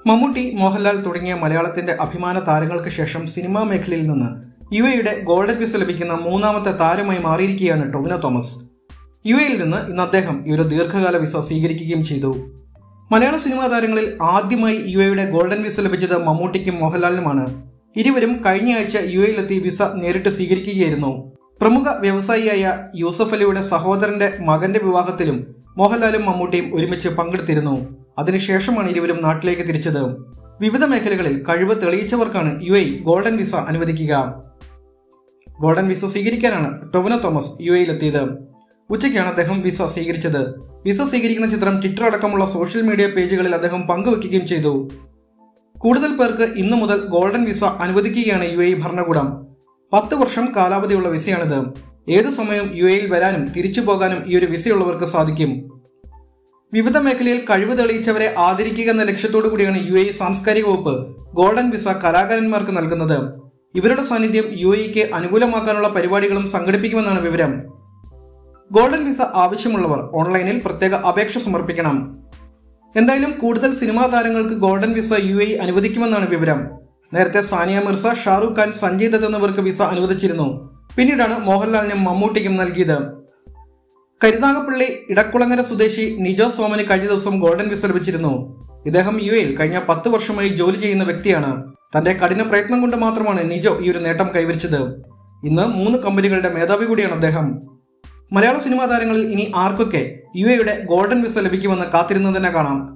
മമ്മൂട്ടി മോഹൻലാൽ തുടങ്ങിയ മലയാളത്തിന്റെ അഭിമാന താരങ്ങൾക്ക് ശേഷം സിനിമാ മേഖലയിൽ നിന്ന് യു എയുടെ ഗോൾഡൻ വിസ ലഭിക്കുന്ന മൂന്നാമത്തെ താരമായി മാറിയിരിക്കുകയാണ് ടൊവിനോ തോമസ് യു എയിൽ നിന്ന് ഇന്ന് അദ്ദേഹം ഈ ഒരു ദീർഘകാല വിസ സ്വീകരിക്കുകയും ചെയ്തു മലയാള സിനിമാ താരങ്ങളിൽ ആദ്യമായി യു എയുടെ ഗോൾഡൻ വിസ ലഭിച്ചത് മമ്മൂട്ടിക്കും മോഹൻലാലിനുമാണ് ഇരുവരും കഴിഞ്ഞയാഴ്ച യു എയിലെത്തി വിസ നേരിട്ട് സ്വീകരിക്കുകയായിരുന്നു പ്രമുഖ വ്യവസായിയായ യൂസഫ് അലിയുടെ സഹോദരന്റെ മകന്റെ വിവാഹത്തിലും മോഹൻലാലും മമ്മൂട്ടിയും ഒരുമിച്ച് പങ്കെടുത്തിരുന്നു അതിനുശേഷമാണ് ഇരുവരും നാട്ടിലേക്ക് തിരിച്ചത് വിവിധ മേഖലകളിൽ കഴിവ് തെളിയിച്ചവർക്കാണ് യു എ ഗോൾഡൻ വിസ അനുവദിക്കുക ഗോൾഡൻ വിസ സ്വീകരിക്കാനാണ് ടൊവിനോ തോമസ് യു എയിലെത്തിയത് ഉച്ചയ്ക്കാണ് അദ്ദേഹം വിസ സ്വീകരിച്ചത് വിസ സ്വീകരിക്കുന്ന ചിത്രം ട്വിറ്റർ അടക്കമുള്ള സോഷ്യൽ മീഡിയ പേജുകളിൽ അദ്ദേഹം പങ്കുവയ്ക്കുകയും ചെയ്തു കൂടുതൽ പേർക്ക് ഇന്നു മുതൽ ഗോൾഡൻ വിസ അനുവദിക്കുകയാണ് യു എ ഭരണകൂടം പത്ത് വർഷം കാലാവധിയുള്ള വിസയാണിത് ഏതു സമയവും യു എയിൽ വരാനും തിരിച്ചു പോകാനും ഈ ഒരു വിസയുള്ളവർക്ക് സാധിക്കും വിവിധ മേഖലയിൽ കഴിവ് തെളിയിച്ചവരെ ആദരിക്കുക എന്ന ലക്ഷ്യത്തോടു കൂടിയാണ് യു എ സാംസ്കാരിക വകുപ്പ് ഗോൾഡൻ വിസ കലാകാരന്മാർക്ക് നൽകുന്നത് ഇവരുടെ സാന്നിധ്യം യു എക്ക് അനുകൂലമാക്കാനുള്ള പരിപാടികളും സംഘടിപ്പിക്കുമെന്നാണ് വിവരം ഗോൾഡൻ വിസ ആവശ്യമുള്ളവർ ഓൺലൈനിൽ പ്രത്യേക അപേക്ഷ സമർപ്പിക്കണം എന്തായാലും കൂടുതൽ സിനിമാ താരങ്ങൾക്ക് ഗോൾഡൻ വിസ യു എ അനുവദിക്കുമെന്നാണ് വിവരം നേരത്തെ സാനിയ മിർസ ഷാറൂഖ് ഖാൻ സഞ്ജയ് ദത്ത് എന്നിവർക്ക് വിസ അനുവദിച്ചിരുന്നു പിന്നീടാണ് മോഹൻലാലിനും മമ്മൂട്ടിക്കും നൽകിയത് കരുനാഗപ്പള്ളി ഇടക്കുളങ്ങര സ്വദേശി നിജോ സോമന് കഴിഞ്ഞ ദിവസം ഗോൾഡൻ വിസ ലഭിച്ചിരുന്നു ഇദ്ദേഹം യു എയിൽ കഴിഞ്ഞ പത്ത് വർഷമായി ജോലി ചെയ്യുന്ന വ്യക്തിയാണ് തന്റെ കഠിന പ്രയത്നം കൊണ്ട് മാത്രമാണ് നിജോ ഈ ഒരു നേട്ടം കൈവരിച്ചത് ഇന്ന് മൂന്ന് കമ്പനികളുടെ മേധാവി കൂടിയാണ് അദ്ദേഹം മലയാള സിനിമാ താരങ്ങളിൽ ഇനി ആർക്കൊക്കെ യു എയുടെ ഗോൾഡൻ വിസ ലഭിക്കുമെന്ന് കാത്തിരുന്ന് തന്നെ കാണാം